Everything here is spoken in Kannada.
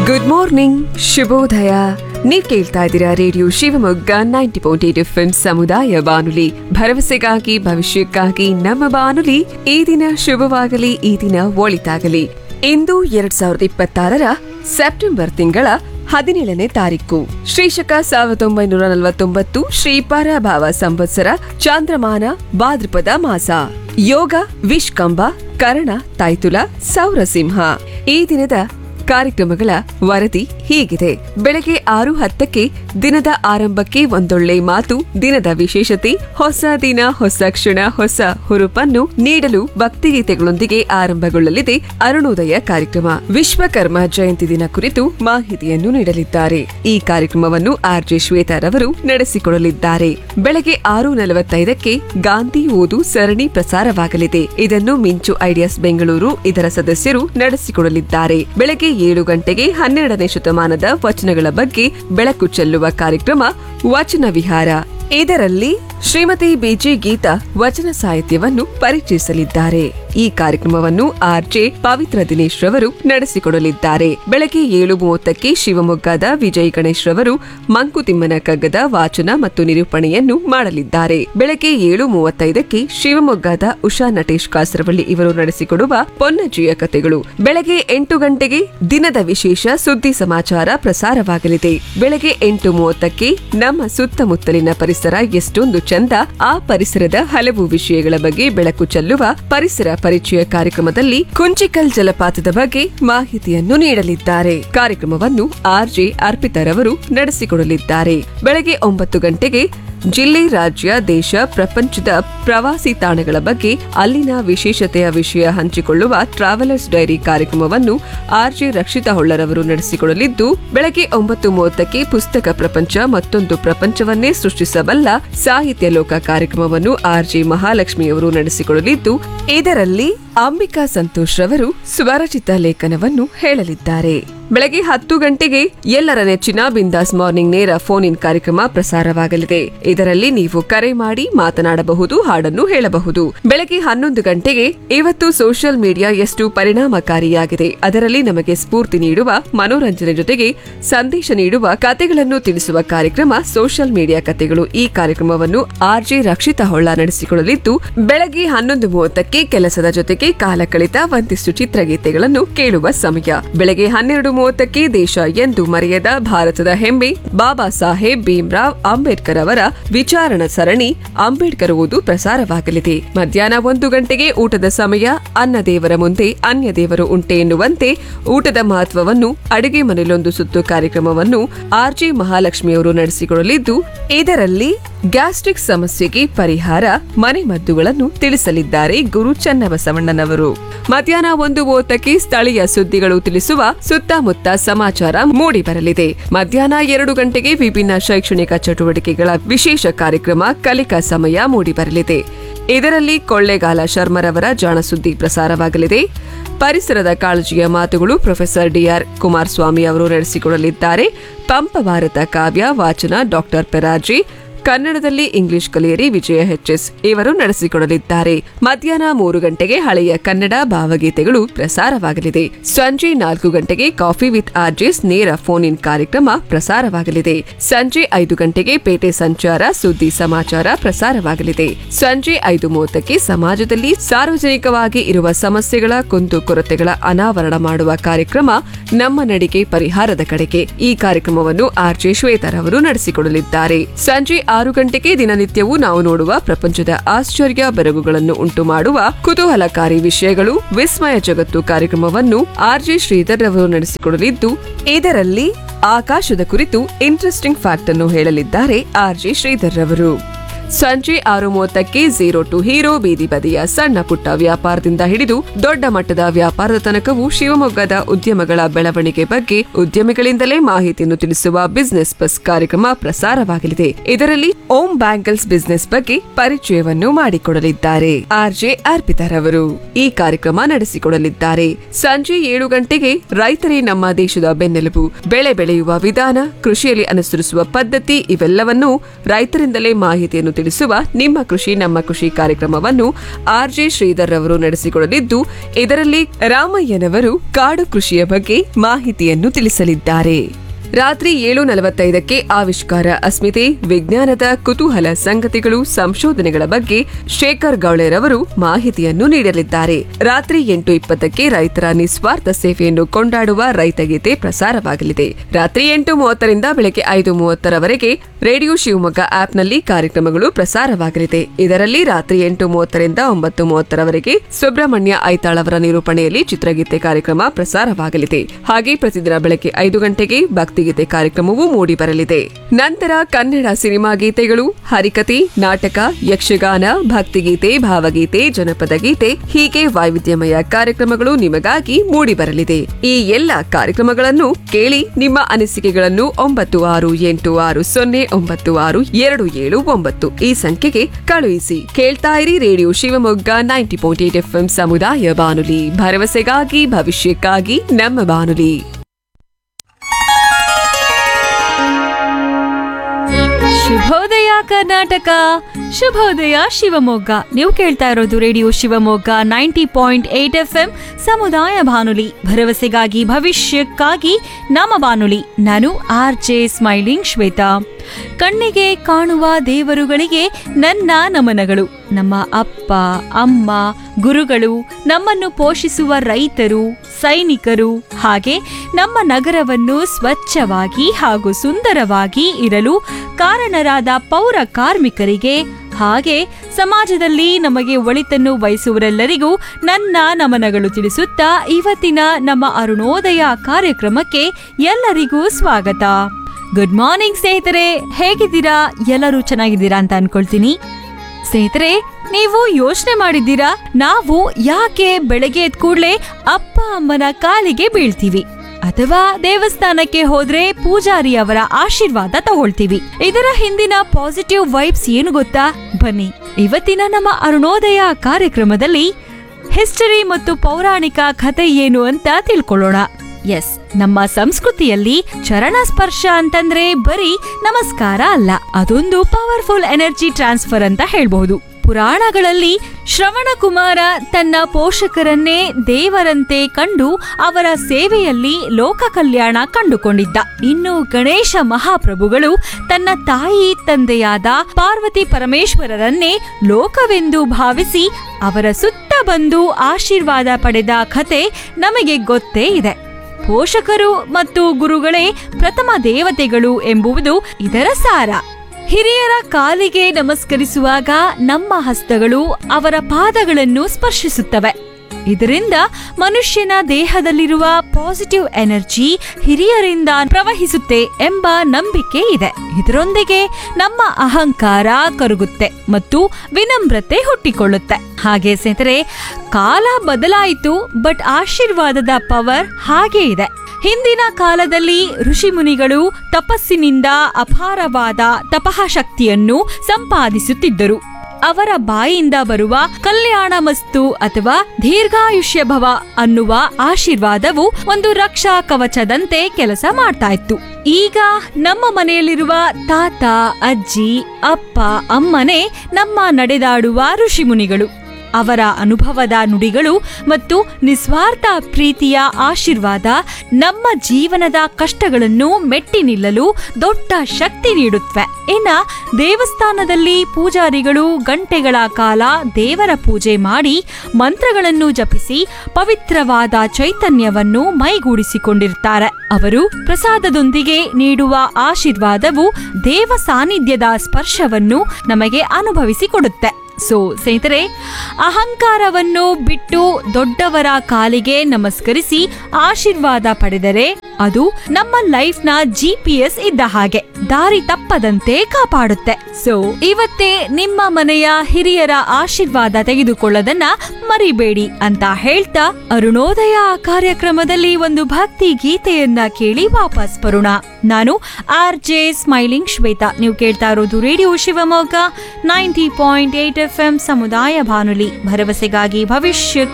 ಗುಡ್ ಮಾರ್ನಿಂಗ್ ಶುಭೋದಯ ನೀವ್ ಕೇಳ್ತಾ ಇದ್ದೀರಾ radio Shivamogga ninety point eight F ಸಮುದಾಯ ಬಾನುಲಿ ಭರವಸೆಗಾಗಿ ಭವಿಷ್ಯಕ್ಕಾಗಿ ನಮ್ಮ ಬಾನುಲಿ ಈ ದಿನ ಶುಭವಾಗಲಿ ಈ ದಿನ ಒಳಿತಾಗಲಿ ಇಂದು ಎರಡ್ ಸಾವಿರದ ಇಪ್ಪತ್ತಾರರ ಸೆಪ್ಟೆಂಬರ್ ತಿಂಗಳ ಹದಿನೇಳನೇ ತಾರೀಕು ಶ್ರೀಶಕ ಸಾವಿರದ ಒಂಬೈನೂರ ನಲವತ್ತೊಂಬತ್ತು ಶ್ರೀ ಪರಭಾವ ಸಂವತ್ಸರ ಚಾಂದ್ರಮಾನ ಭಾದ್ರಪದ ಮಾಸ ಯೋಗ ವಿಷ್ಕಂಬ ಕರ್ಣ ತೈತುಲ ಸೌರಸಿಂಹ ಈ ದಿನದ ಕಾರ್ಯಕ್ರಮಗಳ ವರದಿ ಹೀಗಿದೆ ಬೆಳಗ್ಗೆ ಆರು ಹತ್ತಕ್ಕೆ ದಿನದ ಆರಂಭಕ್ಕೆ ಒಂದೊಳ್ಳೆ ಮಾತು ದಿನದ ವಿಶೇಷತೆ ಹೊಸ ದಿನ ಹೊಸ ಕ್ಷಣ ಹೊಸ ಹುರುಪನ್ನು ನೀಡಲು ಭಕ್ತಿಗೀತೆಗಳೊಂದಿಗೆ ಆರಂಭಗೊಳ್ಳಲಿದೆ ಅರುಣೋದಯ ಕಾರ್ಯಕ್ರಮ ವಿಶ್ವಕರ್ಮ ಜಯಂತಿ ದಿನ ಕುರಿತು ಮಾಹಿತಿಯನ್ನು ನೀಡಲಿದ್ದಾರೆ ಈ ಕಾರ್ಯಕ್ರಮವನ್ನು ಆರ್ ಜೆ ಶ್ವೇತಾರವರು ನಡೆಸಿಕೊಡಲಿದ್ದಾರೆ ಬೆಳಗ್ಗೆ ಆರು ನಲವತ್ತೈದಕ್ಕೆ ಗಾಂಧಿ ಓದು ಸರಣಿ ಪ್ರಸಾರವಾಗಲಿದೆ ಇದನ್ನು ಮಿಂಚು ಐಡಿಯಾಸ್ ಬೆಂಗಳೂರು ಇದರ ಸದಸ್ಯರು ನಡೆಸಿಕೊಡಲಿದ್ದಾರೆ ಬೆಳಗ್ಗೆ ಏಳು ಗಂಟೆಗೆ ಹನ್ನೆರಡನೇ ಶತಮಾನದ ವಚನಗಳ ಬಗ್ಗೆ ಬೆಳಕು ಚೆಲ್ಲುವ ಕಾರ್ಯಕ್ರಮ ವಚನ ವಿಹಾರ ಇದರಲ್ಲಿ ಶ್ರೀಮತಿ ಬಿಜಿ ಗೀತಾ ವಚನ ಸಾಹಿತ್ಯವನ್ನು ಪರಿಚಯಿಸಲಿದ್ದಾರೆ ಈ ಕಾರ್ಯಕ್ರಮವನ್ನು ಆರ್ಜೆ ಪವಿತ್ರ ದಿನೇಶ್ ರವರು ನಡೆಸಿಕೊಡಲಿದ್ದಾರೆ ಬೆಳಗ್ಗೆ ಏಳು ಮೂವತ್ತಕ್ಕೆ ಶಿವಮೊಗ್ಗದ ವಿಜಯ್ ಗಣೇಶ್ ರವರು ಮಂಕುತಿಮ್ಮನ ಕಗ್ಗದ ವಾಚನ ಮತ್ತು ನಿರೂಪಣೆಯನ್ನು ಮಾಡಲಿದ್ದಾರೆ ಬೆಳಗ್ಗೆ ಏಳು ಮೂವತ್ತೈದಕ್ಕೆ ಶಿವಮೊಗ್ಗದ ಉಷಾ ನಟೇಶ್ ಕಾಸರವಳ್ಳಿ ಇವರು ನಡೆಸಿಕೊಡುವ ಪೊನ್ನಜ್ಜಿಯ ಕಥೆಗಳು ಬೆಳಗ್ಗೆ ಎಂಟು ಗಂಟೆಗೆ ದಿನದ ವಿಶೇಷ ಸುದ್ದಿ ಸಮಾಚಾರ ಪ್ರಸಾರವಾಗಲಿದೆ ಬೆಳಗ್ಗೆ ಎಂಟು ಮೂವತ್ತಕ್ಕೆ ನಮ್ಮ ಸುತ್ತಮುತ್ತಲಿನ ಪರಿಸರ ಎಷ್ಟೊಂದು ಚಂದ ಆ ಪರಿಸರದ ಹಲವು ವಿಷಯಗಳ ಬಗ್ಗೆ ಬೆಳಕು ಚೆಲ್ಲುವ ಪರಿಸರ ಪರಿಚಯ ಕಾರ್ಯಕ್ರಮದಲ್ಲಿ ಕುಂಚಿಕಲ್ ಜಲಪಾತದ ಬಗ್ಗೆ ಮಾಹಿತಿಯನ್ನು ನೀಡಲಿದ್ದಾರೆ ಕಾರ್ಯಕ್ರಮವನ್ನು ಆರ್ಜೆ ಅರ್ಪಿತರವರು ನಡೆಸಿಕೊಡಲಿದ್ದಾರೆ ಬೆಳಗ್ಗೆ ಒಂಬತ್ತು ಗಂಟೆಗೆ ಜಿಲ್ಲೆ ರಾಜ್ಯ ದೇಶ ಪ್ರಪಂಚದ ಪ್ರವಾಸಿ ತಾಣಗಳ ಬಗ್ಗೆ ಅಲ್ಲಿನ ವಿಶೇಷತೆಯ ವಿಷಯ ಹಂಚಿಕೊಳ್ಳುವ ಟ್ರಾವೆಲರ್ಸ್ ಡೈರಿ ಕಾರ್ಯಕ್ರಮವನ್ನು ಆರ್ಜೆ ರಕ್ಷಿತಾ ಹೊಳ್ಳರವರು ನಡೆಸಿಕೊಡಲಿದ್ದು ಬೆಳಗ್ಗೆ ಒಂಬತ್ತು ಮೂವತ್ತಕ್ಕೆ ಪುಸ್ತಕ ಪ್ರಪಂಚ ಮತ್ತೊಂದು ಪ್ರಪಂಚವನ್ನೇ ಸೃಷ್ಟಿಸಬಲ್ಲ ಸಾಹಿತ್ಯ ಲೋಕ ಕಾರ್ಯಕ್ರಮವನ್ನು ಆರ್ಜೆ ಮಹಾಲಕ್ಷ್ಮಿಯವರು ನಡೆಸಿಕೊಡಲಿದ್ದು ಇದರಲ್ಲಿ ಅಂಬಿಕಾ ಸಂತೋಷ್ ರವರು ಸ್ವರಚಿತ ಲೇಖನವನ್ನು ಹೇಳಲಿದ್ದಾರೆ ಬೆಳಗ್ಗೆ ಹತ್ತು ಗಂಟೆಗೆ ಎಲ್ಲರ ನೆಚ್ಚಿನ ಬಿಂದಾಸ್ ಮಾರ್ನಿಂಗ್ ನೇರ ಫೋನ್ ಇನ್ ಕಾರ್ಯಕ್ರಮ ಪ್ರಸಾರವಾಗಲಿದೆ ಇದರಲ್ಲಿ ನೀವು ಕರೆ ಮಾಡಿ ಮಾತನಾಡಬಹುದು ಹಾಡನ್ನು ಹೇಳಬಹುದು ಬೆಳಗ್ಗೆ ಹನ್ನೊಂದು ಗಂಟೆಗೆ ಇವತ್ತು ಸೋಷಿಯಲ್ ಮೀಡಿಯಾ ಎಷ್ಟು ಪರಿಣಾಮಕಾರಿಯಾಗಿದೆ ಅದರಲ್ಲಿ ನಮಗೆ ಸ್ಫೂರ್ತಿ ನೀಡುವ ಮನೋರಂಜನೆ ಜೊತೆಗೆ ಸಂದೇಶ ನೀಡುವ ಕತೆಗಳನ್ನು ತಿಳಿಸುವ ಕಾರ್ಯಕ್ರಮ ಸೋಷಿಯಲ್ ಮೀಡಿಯಾ ಕತೆಗಳು ಈ ಕಾರ್ಯಕ್ರಮವನ್ನು ಆರ್ಜೆ ರಕ್ಷಿತಾ ಹೊಳ್ಳ ನಡೆಸಿಕೊಳ್ಳಲಿದ್ದು ಬೆಳಗ್ಗೆ ಹನ್ನೊಂದು ಮೂವತ್ತಕ್ಕೆ ಕೆಲಸದ ಜೊತೆಗೆ ಕಾಲ ಕಳಿತ ಒಂದಿಷ್ಟು ಚಿತ್ರಗೀತೆಗಳನ್ನು ಕೇಳುವ ಸಮಯ ಬೆಳಗ್ಗೆ ಹನ್ನೆರಡು ಮೂವತ್ತಕ್ಕೆ ದೇಶ ಎಂದು ಮರೆಯದ ಭಾರತದ ಹೆಮ್ಮೆ ಬಾಬಾ ಸಾಹೇಬ್ ಭೀಮ್ರಾವ್ ಅಂಬೇಡ್ಕರ್ ಅವರ ವಿಚಾರಣ ಸರಣಿ ಅಂಬೇಡ್ಕರ್ ಓದು ಪ್ರಸಾರವಾಗಲಿದೆ ಮಧ್ಯಾಹ್ನ ಒಂದು ಗಂಟೆಗೆ ಊಟದ ಸಮಯ ಅನ್ನ ದೇವರ ಮುಂದೆ ಅನ್ಯ ದೇವರು ಉಂಟೆ ಎನ್ನುವಂತೆ ಊಟದ ಮಹತ್ವವನ್ನು ಅಡುಗೆ ಮನೆಯಲ್ಲೊಂದು ಸುತ್ತು ಕಾರ್ಯಕ್ರಮವನ್ನು ಆರ್ಜಿ ಮಹಾಲಕ್ಷ್ಮಿಯವರು ನಡೆಸಿಕೊಡಲಿದ್ದು ಇದರಲ್ಲಿ ಗ್ಯಾಸ್ಟ್ರಿಕ್ ಸಮಸ್ಯೆಗೆ ಪರಿಹಾರ ಮನೆಮದ್ದುಗಳನ್ನು ತಿಳಿಸಲಿದ್ದಾರೆ ಗುರು ಚನ್ನಬಸವಣ್ಣನವರು ಮಧ್ಯಾಹ್ನ ಒಂದು ಮೂವತ್ತಕ್ಕೆ ಸ್ಥಳೀಯ ಸುದ್ದಿಗಳು ತಿಳಿಸುವ ಸುತ್ತಮುತ್ತ ಸಮಾಚಾರ ಮೂಡಿ ಬರಲಿದೆ ಮಧ್ಯಾಹ್ನ ಎರಡು ಗಂಟೆಗೆ ವಿಭಿನ್ನ ಶೈಕ್ಷಣಿಕ ಚಟುವಟಿಕೆಗಳ ವಿಶೇಷ ಕಾರ್ಯಕ್ರಮ ಕಲಿಕಾ ಸಮಯ ಮೂಡಿ ಬರಲಿದೆ ಇದರಲ್ಲಿ ಕೊಳ್ಳೇಗಾಲ ಶರ್ಮರವರ ಜಾಣಸುದ್ದಿ ಪ್ರಸಾರವಾಗಲಿದೆ ಪರಿಸರದ ಕಾಳಜಿಯ ಮಾತುಗಳು ಪ್ರೊಫೆಸರ್ ಡಿಆರ್ ಕುಮಾರಸ್ವಾಮಿ ಅವರು ನಡೆಸಿಕೊಡಲಿದ್ದಾರೆ ಪಂಪ ಭಾರತ ಕಾವ್ಯ ವಾಚನ ಡಾಕ್ಟರ್ ಪೆರಾಜಿ ಕನ್ನಡದಲ್ಲಿ ಇಂಗ್ಲಿಷ್ ಕಲಿಯರಿ ವಿಜಯ ಎಚ್ಎಸ್ ಇವರು ನಡೆಸಿಕೊಡಲಿದ್ದಾರೆ ಮಧ್ಯಾಹ್ನ ಮೂರು ಗಂಟೆಗೆ ಹಳೆಯ ಕನ್ನಡ ಭಾವಗೀತೆಗಳು ಪ್ರಸಾರವಾಗಲಿದೆ ಸಂಜೆ ನಾಲ್ಕು ಗಂಟೆಗೆ ಕಾಫಿ ವಿತ್ ಆರ್ಜೆಸ್ ನೇರ ಫೋನ್ ಇನ್ ಕಾರ್ಯಕ್ರಮ ಪ್ರಸಾರವಾಗಲಿದೆ ಸಂಜೆ ಐದು ಗಂಟೆಗೆ ಪೇಟೆ ಸಂಚಾರ ಸುದ್ದಿ ಸಮಾಚಾರ ಪ್ರಸಾರವಾಗಲಿದೆ ಸಂಜೆ ಐದು ಮೂವತ್ತಕ್ಕೆ ಸಮಾಜದಲ್ಲಿ ಸಾರ್ವಜನಿಕವಾಗಿ ಇರುವ ಸಮಸ್ಯೆಗಳ ಕುಂದು ಕೊರತೆಗಳ ಅನಾವರಣ ಮಾಡುವ ಕಾರ್ಯಕ್ರಮ ನಮ್ಮ ನಡಿಗೆ ಪರಿಹಾರದ ಕಡೆಗೆ ಈ ಕಾರ್ಯಕ್ರಮವನ್ನು ಆರ್ಜೆ ಶ್ವೇತರ್ ಅವರು ನಡೆಸಿಕೊಡಲಿದ್ದಾರೆ ಸಂಜೆ ಆರು ಗಂಟೆಗೆ ದಿನನಿತ್ಯವೂ ನಾವು ನೋಡುವ ಪ್ರಪಂಚದ ಆಶ್ಚರ್ಯ ಬೆರಗುಗಳನ್ನು ಉಂಟು ಮಾಡುವ ಕುತೂಹಲಕಾರಿ ವಿಷಯಗಳು ವಿಸ್ಮಯ ಜಗತ್ತು ಕಾರ್ಯಕ್ರಮವನ್ನು ಆರ್ಜೆ ಶ್ರೀಧರ್ ಅವರು ನಡೆಸಿಕೊಡಲಿದ್ದು ಇದರಲ್ಲಿ ಆಕಾಶದ ಕುರಿತು ಇಂಟ್ರೆಸ್ಟಿಂಗ್ ಫ್ಯಾಕ್ಟ್ ಅನ್ನು ಹೇಳಲಿದ್ದಾರೆ ಆರ್ಜೆ ಶ್ರೀಧರ್ ಅವರು ಸಂಜೆ ಆರು ಮೂವತ್ತಕ್ಕೆ ಝೀರೋ ಟು ಹೀರೋ ಬೀದಿ ಬದಿಯ ಸಣ್ಣ ಪುಟ್ಟ ವ್ಯಾಪಾರದಿಂದ ಹಿಡಿದು ದೊಡ್ಡ ಮಟ್ಟದ ವ್ಯಾಪಾರದ ತನಕವೂ ಶಿವಮೊಗ್ಗದ ಉದ್ಯಮಗಳ ಬೆಳವಣಿಗೆ ಬಗ್ಗೆ ಉದ್ಯಮಿಗಳಿಂದಲೇ ಮಾಹಿತಿಯನ್ನು ತಿಳಿಸುವ ಬಿಸಿನೆಸ್ ಬಸ್ ಕಾರ್ಯಕ್ರಮ ಪ್ರಸಾರವಾಗಲಿದೆ ಇದರಲ್ಲಿ ಓಂ ಬ್ಯಾಂಗಲ್ಸ್ ಬಿಸಿನೆಸ್ ಬಗ್ಗೆ ಪರಿಚಯವನ್ನು ಮಾಡಿಕೊಡಲಿದ್ದಾರೆ ಆರ್ಜೆ ಅರ್ಪಿತರವರು ಈ ಕಾರ್ಯಕ್ರಮ ನಡೆಸಿಕೊಡಲಿದ್ದಾರೆ ಸಂಜೆ ಏಳು ಗಂಟೆಗೆ ರೈತರೇ ನಮ್ಮ ದೇಶದ ಬೆನ್ನೆಲುಬು ಬೆಳೆ ಬೆಳೆಯುವ ವಿಧಾನ ಕೃಷಿಯಲ್ಲಿ ಅನುಸರಿಸುವ ಪದ್ಧತಿ ಇವೆಲ್ಲವನ್ನೂ ರೈತರಿಂದಲೇ ಮಾಹಿತಿಯನ್ನು ತಿಳಿಸುವ ನಿಮ್ಮ ಕೃಷಿ ನಮ್ಮ ಕೃಷಿ ಕಾರ್ಯಕ್ರಮವನ್ನು ಆರ್ಜೆ ಶ್ರೀಧರ್ ಅವರು ನಡೆಸಿಕೊಡಲಿದ್ದು ಇದರಲ್ಲಿ ರಾಮಯ್ಯನವರು ಕಾಡು ಕೃಷಿಯ ಬಗ್ಗೆ ಮಾಹಿತಿಯನ್ನು ತಿಳಿಸಲಿದ್ದಾರೆ ರಾತ್ರಿ ಏಳು ನಲವತ್ತೈದಕ್ಕೆ ಆವಿಷ್ಕಾರ ಅಸ್ಮಿತೆ ವಿಜ್ಞಾನದ ಕುತೂಹಲ ಸಂಗತಿಗಳು ಸಂಶೋಧನೆಗಳ ಬಗ್ಗೆ ಶೇಖರ್ ಗೌಳೆರವರು ಮಾಹಿತಿಯನ್ನು ನೀಡಲಿದ್ದಾರೆ ರಾತ್ರಿ ಎಂಟು ಇಪ್ಪತ್ತಕ್ಕೆ ರೈತರ ನಿಸ್ವಾರ್ಥ ಸೇವೆಯನ್ನು ಕೊಂಡಾಡುವ ರೈತಗೀತೆ ಪ್ರಸಾರವಾಗಲಿದೆ ರಾತ್ರಿ ಎಂಟು ಮೂವತ್ತರಿಂದ ಬೆಳಗ್ಗೆ ಐದು ಮೂವತ್ತರವರೆಗೆ ರೇಡಿಯೋ ಶಿವಮೊಗ್ಗ ಆಪ್ನಲ್ಲಿ ಕಾರ್ಯಕ್ರಮಗಳು ಪ್ರಸಾರವಾಗಲಿದೆ ಇದರಲ್ಲಿ ರಾತ್ರಿ ಎಂಟು ಮೂವತ್ತರಿಂದ ಒಂಬತ್ತು ಮೂವತ್ತರವರೆಗೆ ಸುಬ್ರಹ್ಮಣ್ಯ ಐತಾಳ್ ಅವರ ನಿರೂಪಣೆಯಲ್ಲಿ ಚಿತ್ರಗೀತೆ ಕಾರ್ಯಕ್ರಮ ಪ್ರಸಾರವಾಗಲಿದೆ ಹಾಗೆ ಪ್ರತಿದಿನ ಬೆಳಗ್ಗೆ ಐದು ಗಂಟೆಗೆ ಭಕ್ತಿಗೀತೆ ಕಾರ್ಯಕ್ರಮವೂ ಮೂಡಿಬರಲಿದೆ ನಂತರ ಕನ್ನಡ ಸಿನಿಮಾ ಗೀತೆಗಳು ಹರಿಕತೆ ನಾಟಕ ಯಕ್ಷಗಾನ ಭಕ್ತಿಗೀತೆ ಭಾವಗೀತೆ ಜನಪದ ಗೀತೆ ಹೀಗೆ ವೈವಿಧ್ಯಮಯ ಕಾರ್ಯಕ್ರಮಗಳು ನಿಮಗಾಗಿ ಮೂಡಿಬರಲಿದೆ ಈ ಎಲ್ಲ ಕಾರ್ಯಕ್ರಮಗಳನ್ನು ಕೇಳಿ ನಿಮ್ಮ ಅನಿಸಿಕೆಗಳನ್ನು ಒಂಬತ್ತು ಆರು ಎಂಟು ಆರು ಸೊನ್ನೆ ಒಂಬತ್ತು ಆರು ಎರಡು ಏಳು ಒಂಬತ್ತು ಈ ಸಂಖ್ಯೆಗೆ ಕಳುಹಿಸಿ ಕೇಳ್ತಾ ಇರಿ radio Shivamogga ninety point eight F ಸಮುದಾಯ ಬಾನುಲಿ ಭರವಸೆಗಾಗಿ ಭವಿಷ್ಯಕ್ಕಾಗಿ ನಮ್ಮ ಬಾನುಲಿ ಶುಭೋದಯ ಕರ್ನಾಟಕ ಶುಭೋದಯ ಶಿವಮೊಗ್ಗ ನೀವು ಕೇಳ್ತಾ ಇರೋದು radio Shivamogga ninety point eight F M ಸಮುದಾಯ ಬಾನುಲಿ ಭರವಸೆಗಾಗಿ ಭವಿಷ್ಯಕ್ಕಾಗಿ ನಮ್ಮ ಬಾನುಲಿ ನಾನು ಆರ್ ಜೆ ಸ್ಮೈಲಿಂಗ್ ಶ್ವೇತಾ ಕಣ್ಣಿಗೆ ಕಾಣುವ ದೇವರುಗಳಿಗೆ ನನ್ನ ನಮನಗಳು ನಮ್ಮ ಅಪ್ಪ ಅಮ್ಮ ಗುರುಗಳು ನಮ್ಮನ್ನು ಪೋಷಿಸುವ ರೈತರು ಸೈನಿಕರು ಹಾಗೆ ನಮ್ಮ ನಗರವನ್ನು ಸ್ವಚ್ಛವಾಗಿ ಹಾಗೂ ಸುಂದರವಾಗಿ ಇರಲು ಕಾರಣರಾದ ಪೌರ ಕಾರ್ಮಿಕರಿಗೆ ಹಾಗೆ ಸಮಾಜದಲ್ಲಿ ನಮಗೆ ಒಳಿತನ್ನು ಬಯಸುವರೆಲ್ಲರಿಗೂ ನನ್ನ ನಮನಗಳು ತಿಳಿಸುತ್ತಾ ಇವತ್ತಿನ ನಮ್ಮ ಅರುಣೋದಯ ಕಾರ್ಯಕ್ರಮಕ್ಕೆ ಎಲ್ಲರಿಗೂ ಸ್ವಾಗತ ಗುಡ್ ಮಾರ್ನಿಂಗ್ ಸ್ನೇಹಿತರೆ ಹೇಗಿದ್ದೀರಾ ಎಲ್ಲರೂ ಚೆನ್ನಾಗಿದ್ದೀರಾ ಅಂತ ಅನ್ಕೊಳ್ತೀನಿ ಸ್ನೇಹಿತರೆ ನೀವು ಯೋಚನೆ ಮಾಡಿದ್ದೀರಾ ನಾವು ಯಾಕೆ ಬೆಳಗ್ಗೆ ಎದ್ದ ಕೂಡ್ಲೆ ಅಪ್ಪ ಅಮ್ಮನ ಕಾಲಿಗೆ ಬೀಳ್ತೀವಿ ಅಥವಾ ದೇವಸ್ಥಾನಕ್ಕೆ ಹೋದ್ರೆ ಪೂಜಾರಿ ಅವರ ಆಶೀರ್ವಾದ ತಗೊಳ್ತೀವಿ ಇದರ ಹಿಂದಿನ ಪಾಸಿಟಿವ್ ವೈಬ್ಸ್ ಏನು ಗೊತ್ತಾ ಬನ್ನಿ ಇವತ್ತಿನ ನಮ್ಮ ಅರುಣೋದಯ ಕಾರ್ಯಕ್ರಮದಲ್ಲಿ ಹಿಸ್ಟರಿ ಮತ್ತು ಪೌರಾಣಿಕ ಕಥೆ ಏನು ಅಂತ ತಿಳ್ಕೊಳ್ಳೋಣ ಎಸ್ ನಮ್ಮ ಸಂಸ್ಕೃತಿಯಲ್ಲಿ ಚರಣ ಸ್ಪರ್ಶ ಅಂತಂದ್ರೆ ಬರೀ ನಮಸ್ಕಾರ ಅಲ್ಲ ಅದೊಂದು ಪವರ್ಫುಲ್ ಎನರ್ಜಿ ಟ್ರಾನ್ಸ್ಫರ್ ಅಂತ ಹೇಳ್ಬಹುದು ಪುರಾಣಗಳಲ್ಲಿ ಶ್ರವಣ ಕುಮಾರ ತನ್ನ ಪೋಷಕರನ್ನೇ ದೇವರಂತೆ ಕಂಡು ಅವರ ಸೇವೆಯಲ್ಲಿ ಲೋಕ ಕಲ್ಯಾಣ ಕಂಡುಕೊಂಡಿದ್ದ ಇನ್ನು ಗಣೇಶ ಮಹಾಪ್ರಭುಗಳು ತನ್ನ ತಾಯಿ ತಂದೆಯಾದ ಪಾರ್ವತಿ ಪರಮೇಶ್ವರರನ್ನೇ ಲೋಕವೆಂದು ಭಾವಿಸಿ ಅವರ ಸುತ್ತ ಬಂದು ಆಶೀರ್ವಾದ ಪಡೆದ ಕಥೆ ನಮಗೆ ಗೊತ್ತೇ ಇದೆ ಪೋಷಕರು ಮತ್ತು ಗುರುಗಳೇ ಪ್ರಥಮ ದೇವತೆಗಳು ಎಂಬುವುದು ಇದರ ಸಾರ ಹಿರಿಯರ ಕಾಲಿಗೆ ನಮಸ್ಕರಿಸುವಾಗ ನಮ್ಮ ಹಸ್ತಗಳು ಅವರ ಪಾದಗಳನ್ನು ಸ್ಪರ್ಶಿಸುತ್ತವೆ ಇದರಿಂದ ಮನುಷ್ಯನ ದೇಹದಲ್ಲಿರುವ ಪಾಸಿಟಿವ್ ಎನರ್ಜಿ ಹಿರಿಯರಿಂದ ಪ್ರವಹಿಸುತ್ತೆ ಎಂಬ ನಂಬಿಕೆ ಇದೆ ಇದರೊಂದಿಗೆ ನಮ್ಮ ಅಹಂಕಾರ ಕರಗುತ್ತೆ ಮತ್ತು ವಿನಮ್ರತೆ ಹುಟ್ಟಿಕೊಳ್ಳುತ್ತೆ ಹಾಗೆ ಸ್ನೇಹಿತರೆ ಕಾಲ ಬದಲಾಯಿತು ಬಟ್ ಆಶೀರ್ವಾದದ ಪವರ್ ಹಾಗೇ ಇದೆ ಹಿಂದಿನ ಕಾಲದಲ್ಲಿ ಋಷಿಮುನಿಗಳು ತಪಸ್ಸಿನಿಂದ ಅಪಾರವಾದ ತಪಃಶಕ್ತಿಯನ್ನು ಸಂಪಾದಿಸುತ್ತಿದ್ದರು ಅವರ ಬಾಯಿಂದ ಬರುವ ಕಲ್ಯಾಣ ಮಸ್ತು ಅಥವಾ ದೀರ್ಘಾಯುಷ್ಯ ಭವ ಅನ್ನುವ ಆಶೀರ್ವಾದವು ಒಂದು ರಕ್ಷಾ ಕವಚದಂತೆ ಕೆಲಸ ಮಾಡ್ತಾ ಇತ್ತು ಈಗ ನಮ್ಮ ಮನೆಯಲ್ಲಿರುವ ತಾತ ಅಜ್ಜಿ ಅಪ್ಪ ಅಮ್ಮನೇ ನಮ್ಮ ನಡೆದಾಡುವ ಋಷಿಮುನಿಗಳು ಅವರ ಅನುಭವದ ನುಡಿಗಳು ಮತ್ತು ನಿಸ್ವಾರ್ಥ ಪ್ರೀತಿಯ ಆಶೀರ್ವಾದ ನಮ್ಮ ಜೀವನದ ಕಷ್ಟಗಳನ್ನು ಮೆಟ್ಟಿ ನಿಲ್ಲಲು ದೊಡ್ಡ ಶಕ್ತಿ ನೀಡುತ್ತವೆ ಇನ್ನ ದೇವಸ್ಥಾನದಲ್ಲಿ ಪೂಜಾರಿಗಳು ಗಂಟೆಗಳ ಕಾಲ ದೇವರ ಪೂಜೆ ಮಾಡಿ ಮಂತ್ರಗಳನ್ನು ಜಪಿಸಿ ಪವಿತ್ರವಾದ ಚೈತನ್ಯವನ್ನು ಮೈಗೂಡಿಸಿಕೊಂಡಿರ್ತಾರೆ ಅವರು ಪ್ರಸಾದದೊಂದಿಗೆ ನೀಡುವ ಆಶೀರ್ವಾದವು ದೇವ ಸಾನ್ನಿಧ್ಯದ ಸ್ಪರ್ಶವನ್ನು ನಮಗೆ ಅನುಭವಿಸಿಕೊಡುತ್ತೆ ಸೊ ಸ್ನೇಹಿತರೆ ಅಹಂಕಾರವನ್ನು ಬಿಟ್ಟು ದೊಡ್ಡವರ ಕಾಲಿಗೆ ನಮಸ್ಕರಿಸಿ ಆಶೀರ್ವಾದ ಪಡೆದರೆ ಅದು ನಮ್ಮ ಲೈಫ್ನ ಜಿ ಪಿ ಎಸ್ ಇದ್ದ ಹಾಗೆ ದಾರಿ ತಪ್ಪದಂತೆ ಕಾಪಾಡುತ್ತೆ ಸೊ ಇವತ್ತೇ ನಿಮ್ಮ ಮನೆಯ ಹಿರಿಯರ ಆಶೀರ್ವಾದ ತೆಗೆದುಕೊಳ್ಳೋದನ್ನ ಮರಿಬೇಡಿ ಅಂತ ಹೇಳ್ತಾ ಅರುಣೋದಯ ಕಾರ್ಯಕ್ರಮದಲ್ಲಿ ಒಂದು ಭಕ್ತಿ ಗೀತೆಯನ್ನ ಕೇಳಿ ವಾಪಸ್ ಬರೋಣ ನಾನು ಆರ್ ಜೆ ಸ್ಮೈಲಿಂಗ್ ಶ್ವೇತಾ ನೀವು ಕೇಳ್ತಾ ಇರೋದು radio Shivamogga ninety point eight F M ಸಮುದಾಯ ಬಾನುಲಿ ಭರವಸೆಗಾಗಿ ಭವಿಷ್ಯ